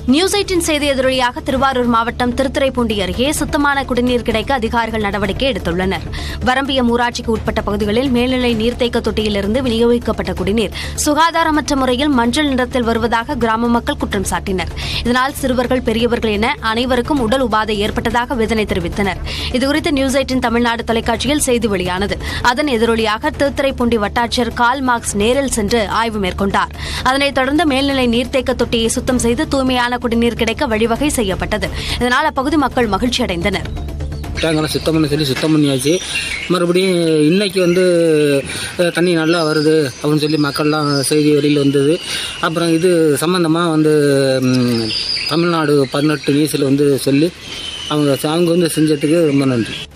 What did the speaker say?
news eighteen செய்தி எதிரொலியாக திருவாரூர் மாவட்டம் திருத்துறைப்பூண்டி அருகே சுத்தமான குடிநீர் கிடைக்க அதிகாரிகள் நடவடிக்கை எடுத்துள்ளனர் வரம்பியம் ஊராட்சிக்கு உட்பட்ட பகுதிகளில் மேல்நிலை நீர்த்தேக்க தொட்டியிலிருந்து விநியோகிக்கப்பட்ட குடிநீர் சுகாதாரமற்ற முறையில் மஞ்சள் நிறத்தில் வருவதாக கிராம மக்கள் குற்றம் சாட்டினர் இதனால் சிறுவர்கள் பெரியவர்கள் என அனைவருக்கும் உடல் உபாதை ஏற்பட்டதாக வேதனை தெரிவித்தனர் இதுகுறித்து நியூஸ் எயிட்டின் தமிழ்நாடு தொலைக்காட்சியில் செய்தி வெளியானது அதன் எதிரொலியாக திருத்துறைப்பூண்டி வட்டாட்சியர் கால் மார்க்ஸ் நேரில் சென்று ஆய்வு மேற்கொண்டார் அதனைத் தொடர்ந்து மேல்நிலை நீர்த்தேக்க தொட்டியை சுத்தம் செய்து தூய்மையான குடிநீர் கிடைக்க வழிவகை செய்யப்பட்டது இதனால் அப்பகுதி மக்கள் மகிழ்ச்சி அடைந்தனர் டேங்கெல்லாம் சுத்தம் பண்ண சொல்லி சுத்தம் பண்ணியாச்சு மறுபடியும் இன்னைக்கு வந்து அஹ், தண்ணி நல்லா வருது அப்படின்னு சொல்லி மக்கள்லாம் செய்தி வெளியில் வந்தது அப்புறம் இது சம்மந்தமாக வந்து ம், தமிழ்நாடு பதினெட்டு நியூஸில் வந்து சொல்லி அவங்க அவங்க வந்து செஞ்சதுக்கு ரொம்ப நன்றி